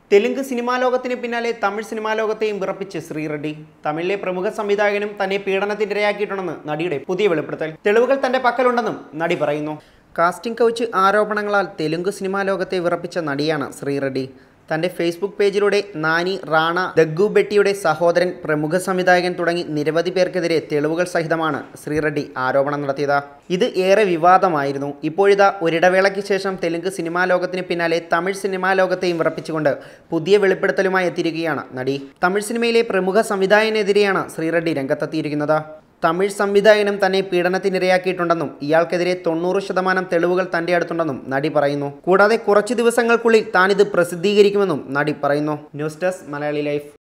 Telugu cinema ലോകത്തിന് പിന്നാലെ Tamil cinema ലോകത്തെയും വിറപ്പിച്ച് ശ്രീറെഡ്ഡി തമിഴിലെ പ്രമുഖ സംവിധായകനും തന്നെ പീഡനത്തിനിരയാക്കിയിട്ടുണ്ടെന്ന് നടിയുടെ പുതിയ വെളിപ്പെടുത്തൽ തെളിവുകൾ തന്റെ പക്കലുണ്ടെന്നും നടി പറയുന്നു കാസ്റ്റിംഗ് കൗച്ച് ആരോപണങ്ങളാൽ തെലുങ്ക് സിനിമാ ലോകത്തെ വിറപ്പിച്ച നടിയാണ് ശ്രീറെഡ്ഡി തന്റെ ഫേസ്ബുക്ക് പേജിലൂടെ നാനി റാണ ദഗ്ഗു ബെട്ടിയുടെ സഹോദരൻ പ്രമുഖ സംവിധായകൻ തുടങ്ങി നിരവധി പേർക്കെതിരെ തെളിവുകൾ സഹിതമാണ് ശ്രീറെഡ്ഡി ആരോപണം നടത്തിയത് ഇത് ഏറെ വിവാദമായിരുന്നു ഇപ്പോഴിതാ ഒരിടവേളയ്ക്ക് ശേഷം തെലുങ്ക് സിനിമാ ലോകത്തിന് പിന്നാലെ തമിഴ് സിനിമാ ലോകത്തെയും വിറപ്പിച്ചുകൊണ്ട് പുതിയ വെളിപ്പെടുത്തലുമായി എത്തിയിരിക്കുകയാണ് നടി തമിഴ് സിനിമയിലെ പ്രമുഖ സംവിധായകനെതിരെയാണ് ശ്രീറെഡ്ഡി രംഗത്തെത്തിയിരിക്കുന്നത് തമിഴ് സംവിധായകനും തന്നെ പീഡനത്തിനിരയാക്കിയിട്ടുണ്ടെന്നും ഇയാൾക്കെതിരെ തൊണ്ണൂറ് ശതമാനം തെളിവുകൾ തന്റെ അടുത്തുണ്ടെന്നും നടി പറയുന്നു കൂടാതെ കുറച്ചു ദിവസങ്ങൾക്കുള്ളിൽ താനിത് പ്രസിദ്ധീകരിക്കുമെന്നും നടി പറയുന്നു ന്യൂസ് ഡെസ്ക് മലയാളി ലൈഫ്